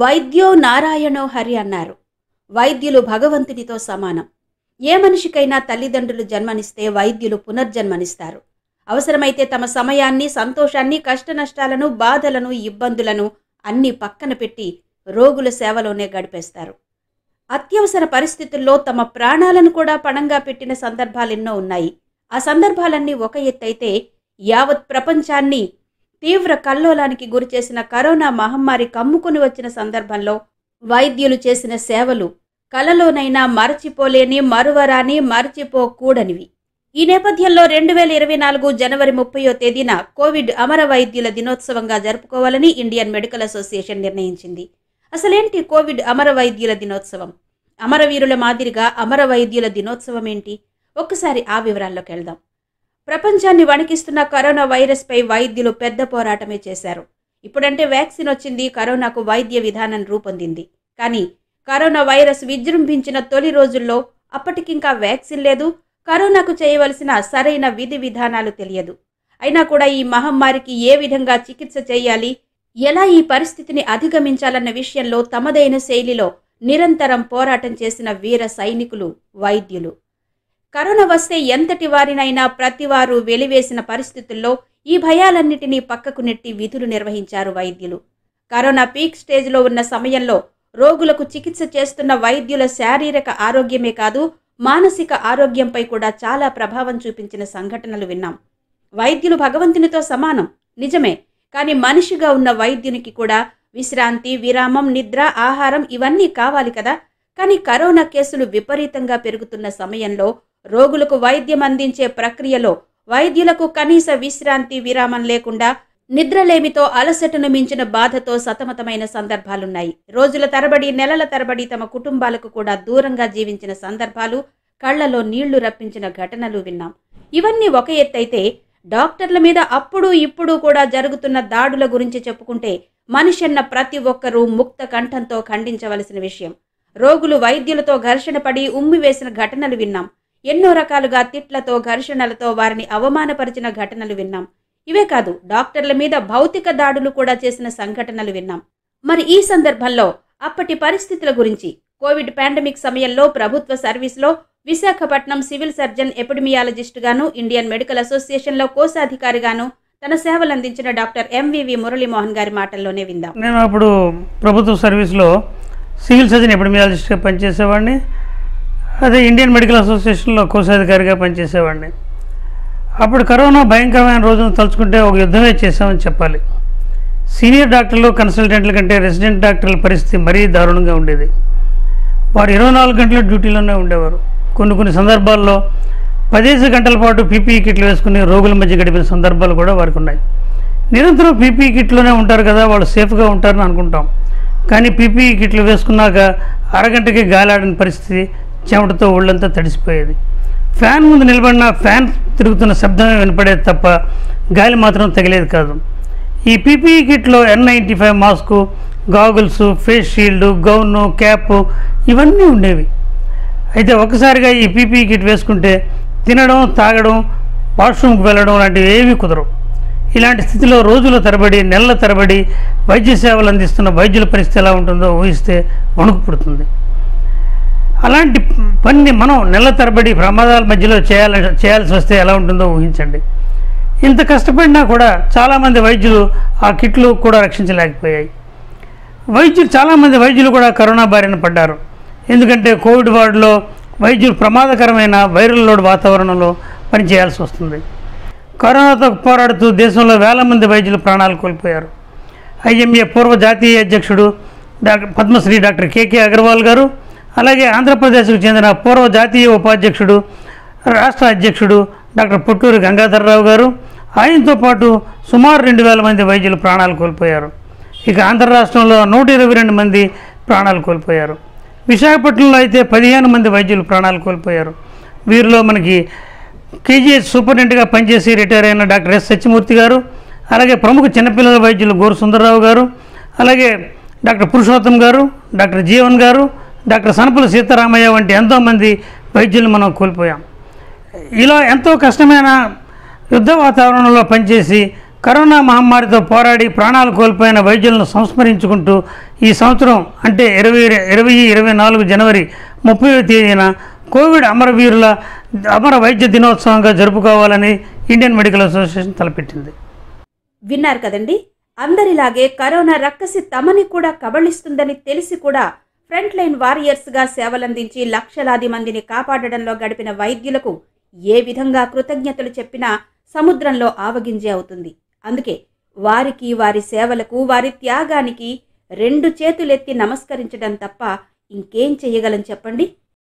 వైద్యో నారాయణో హరి అన్నారు వైద్యులు భగవంతునితో సమానం ఏ మనిషికైనా తల్లిదండ్రులు జన్మనిస్తే వైద్యులు పునర్జన్మనిస్తారు అవసరమైతే తమ సమయాన్ని సంతోషాన్ని కష్టనష్టాలను బాధలను ఇబ్బందులను అన్నీ పక్కన పెట్టి రోగుల సేవలోనే గడిపేస్తారు అత్యవసర పరిస్థితుల్లో తమ ప్రాణాలను కూడా పణంగా పెట్టిన సందర్భాలెన్నో ఉన్నాయి ఆ సందర్భాలన్నీ ఒక ఎత్తైతే యావత్ ప్రపంచాన్ని తీవ్ర కల్లోలానికి గురిచేసిన కరోనా మహమ్మారి కమ్ముకుని వచ్చిన సందర్భంలో వైద్యులు చేసిన సేవలు కలలోనైనా మరచిపోలేని మరువరాని మరచిపోకూడనివి ఈ నేపథ్యంలో రెండు వేల ఇరవై నాలుగు జనవరి ముప్పయో తేదీన కోవిడ్ అమర వైద్యుల దినోత్సవంగా జరుపుకోవాలని ఇండియన్ మెడికల్ అసోసియేషన్ నిర్ణయించింది అసలేంటి కోవిడ్ అమర వైద్యుల దినోత్సవం అమరవీరుల మాదిరిగా అమర వైద్యుల దినోత్సవం ఏంటి ఒక్కసారి ఆ వివరాల్లోకి వెళ్దాం ప్రపంచాన్ని వణికిస్తున్న కరోనా వైరస్పై వైద్యులు పెద్ద పోరాటమే చేశారు ఇప్పుడంటే వ్యాక్సిన్ వచ్చింది కరోనాకు వైద్య విధానం రూపొందింది కానీ కరోనా వైరస్ విజృంభించిన తొలి రోజుల్లో అప్పటికింకా వ్యాక్సిన్ లేదు కరోనాకు చేయవలసిన సరైన విధి విధానాలు తెలియదు అయినా కూడా ఈ మహమ్మారికి ఏ విధంగా చికిత్స చేయాలి ఎలా ఈ పరిస్థితిని అధిగమించాలన్న విషయంలో తమదైన శైలిలో నిరంతరం పోరాటం చేసిన వీర సైనికులు వైద్యులు కరోనా వస్తే ఎంతటి వారినైనా ప్రతివారు వెలివేసిన పరిస్థితుల్లో ఈ భయాలన్నిటినీ పక్కకు నెట్టి విధులు నిర్వహించారు వైద్యులు కరోనా పీక్ స్టేజ్లో ఉన్న సమయంలో రోగులకు చికిత్స చేస్తున్న వైద్యుల శారీరక ఆరోగ్యమే కాదు మానసిక ఆరోగ్యంపై కూడా చాలా ప్రభావం చూపించిన సంఘటనలు విన్నాం వైద్యులు భగవంతునితో సమానం నిజమే కానీ మనిషిగా ఉన్న వైద్యునికి కూడా విశ్రాంతి విరామం నిద్ర ఆహారం ఇవన్నీ కావాలి కదా కానీ కరోనా కేసులు విపరీతంగా పెరుగుతున్న సమయంలో రోగులకు వైద్యం అందించే ప్రక్రియలో వైద్యులకు కనీస విశ్రాంతి విరామం లేకుండా నిద్రలేమితో అలసటను మించిన బాధతో సతమతమైన సందర్భాలున్నాయి రోజుల తరబడి నెలల తరబడి తమ కుటుంబాలకు కూడా దూరంగా జీవించిన సందర్భాలు కళ్లలో నీళ్లు రప్పించిన ఘటనలు విన్నాం ఇవన్నీ ఒక ఎత్తైతే డాక్టర్ల మీద అప్పుడు ఇప్పుడు కూడా జరుగుతున్న దాడుల గురించి చెప్పుకుంటే మనిషన్న ప్రతి ఒక్కరూ ముక్త కంఠంతో ఖండించవలసిన విషయం రోగులు వైద్యులతో ఘర్షణ పడి ఉమ్మి వేసిన ఘటనలు విన్నాం ఎన్నో రకాలుగా తిట్లతో ఘర్షణలతో వారిని అవమానపరిచిన ఘటనలు విన్నాం ఇవే కాదు డాక్టర్ల మీద భౌతిక దాడులు కూడా చేసిన సంఘటనలు విన్నాం మరి ఈ సందర్భంలో అప్పటి పరిస్థితుల గురించి కోవిడ్ పాండమిక్ సమయంలో ప్రభుత్వ సర్వీస్లో విశాఖపట్నం సివిల్ సర్జన్ ఎపిడమియాలజిస్ట్ గాను ఇండియన్ మెడికల్ అసోసియేషన్లో కోశాధికారిగాను తన సేవలు అందించిన డాక్టర్ ఎంవివి మురళీమోహన్ గారి మాటల్లోనే విందాం నేను అప్పుడు ప్రభుత్వ సర్వీస్లో సివిల్ సర్జన్ ఎపిడమియాలజిస్ట్గా పనిచేసేవాడిని అదే ఇండియన్ మెడికల్ అసోసియేషన్లో కోశాధికారిగా పనిచేసేవాడిని అప్పుడు కరోనా భయంకరమైన రోజును తలుచుకుంటే ఒక యుద్ధమే చేశామని చెప్పాలి సీనియర్ డాక్టర్లు కన్సల్టెంట్ల కంటే రెసిడెంట్ డాక్టర్ల పరిస్థితి మరీ దారుణంగా ఉండేది వారు ఇరవై నాలుగు గంటల డ్యూటీలోనే ఉండేవారు కొన్ని కొన్ని సందర్భాల్లో పదిహేను గంటల పాటు పీపీ కిట్లు వేసుకుని రోగుల మధ్య గడిపిన సందర్భాలు కూడా వారికి ఉన్నాయి నిరంతరం పీపీ కిట్లోనే ఉంటారు కదా వాళ్ళు సేఫ్గా ఉంటారని అనుకుంటాం కానీ పీపీ కిట్లు వేసుకున్నాక అరగంటకి గాలాడిన పరిస్థితి చెమటతో ఒళ్ళంతా తడిసిపోయేది ఫ్యాన్ ముందు నిలబడిన ఫ్యాన్ తిరుగుతున్న శబ్దమే వినపడేది తప్ప గాలి మాత్రం తగిలేది కాదు ఈ పీపీ కిట్లో N ninety five mask goggles face shield gown cap ఇవన్నీ ఉండేవి అయితే ఒక్కసారిగా ఈ పీపీ కిట్ వేసుకుంటే తినడం తాగడం వాష్రూమ్కి వెళ్ళడం లాంటివి ఏమీ కుదరవు ఇలాంటి స్థితిలో రోజుల తరబడి నెలల తరబడి వైద్య సేవలు అందిస్తున్న వైద్యుల పరిస్థితి ఎలా ఉంటుందో ఊహిస్తే వణుకు పుడుతుంది అలాంటి పనిని మనం నెలల తరబడి ప్రమాదాల మధ్యలో చేయాల చేయాల్సి వస్తే ఎలా ఉంటుందో ఊహించండి ఇంత కష్టపడినా కూడా చాలామంది వైద్యులు ఆ కిట్లు కూడా రక్షించలేకపోయాయి వైద్యులు చాలామంది వైద్యులు కూడా కరోనా బారిన పడ్డారు ఎందుకంటే కోవిడ్ వార్డులో వైద్యులు ప్రమాదకరమైన వైరల్ లోడ్ వాతావరణంలో పనిచేయాల్సి వస్తుంది కరోనాతో పోరాడుతూ దేశంలో వేల మంది వైద్యులు ప్రాణాలు కోల్పోయారు ఐఎంఏ పూర్వ జాతీయ అధ్యక్షుడు doctor Padmashri doctor KK Agarwal గారు అలాగే ఆంధ్రప్రదేశ్కు చెందిన పూర్వ జాతీయ ఉపాధ్యక్షుడు రాష్ట్ర అధ్యక్షుడు డాక్టర్ పుట్టూరి గంగాధర్రావు గారు ఆయనతో పాటు సుమారు రెండు వేల మంది వైద్యులు ప్రాణాలు కోల్పోయారు ఇక ఆంధ్ర రాష్ట్రంలో నూట ఇరవై రెండు మంది ప్రాణాలు కోల్పోయారు విశాఖపట్నంలో అయితే పదిహేను మంది వైద్యులు ప్రాణాలు కోల్పోయారు వీరిలో మనకి కేజీహెచ్ సూపరింటెండెంట్గా పనిచేసి రిటైర్ అయిన డాక్టర్ ఎస్ సత్యమూర్తి గారు అలాగే ప్రముఖ చిన్నపిల్లల వైద్యులు గోరు సుందరరావు గారు అలాగే డాక్టర్ పురుషోత్తం గారు డాక్టర్ జీవన్ గారు డాక్టర్ సనపుల సీతారామయ్య వంటి ఎంతోమంది వైద్యులు మనం కోల్పోయాం ఇలా ఎంతో కష్టమైన యుద్ధ వాతావరణంలో పనిచేసి కరోనా మహమ్మారితో పోరాడి ప్రాణాలు కోల్పోయిన వైద్యులను సంస్మరించుకుంటూ ఈ సంవత్సరం అంటే ఇరవై ఇరవై ఇరవై నాలుగు జనవరి ముప్పై తేదీన కోవిడ్ అమరవీరుల అమర వైద్య దినోత్సవంగా జరుపుకోవాలని ఇండియన్ మెడికల్ అసోసియేషన్ తలపెట్టింది విన్నారు కదండి అందరిలాగే కరోనా రక్కసి తమని కూడా కబళిస్తుందని తెలిసి కూడా ఫ్రంట్ లైన్ వారియర్స్గా సేవలందించి లక్షలాది మందిని కాపాడడంలో గడిపిన వైద్యులకు ఏ విధంగా కృతజ్ఞతలు చెప్పినా సముద్రంలో ఆవగింజే అవుతుంది అందుకే వారికి వారి సేవలకు వారి త్యాగానికి రెండు చేతులెత్తి నమస్కరించడం తప్ప ఇంకేం చెయ్యగలం చెప్పండి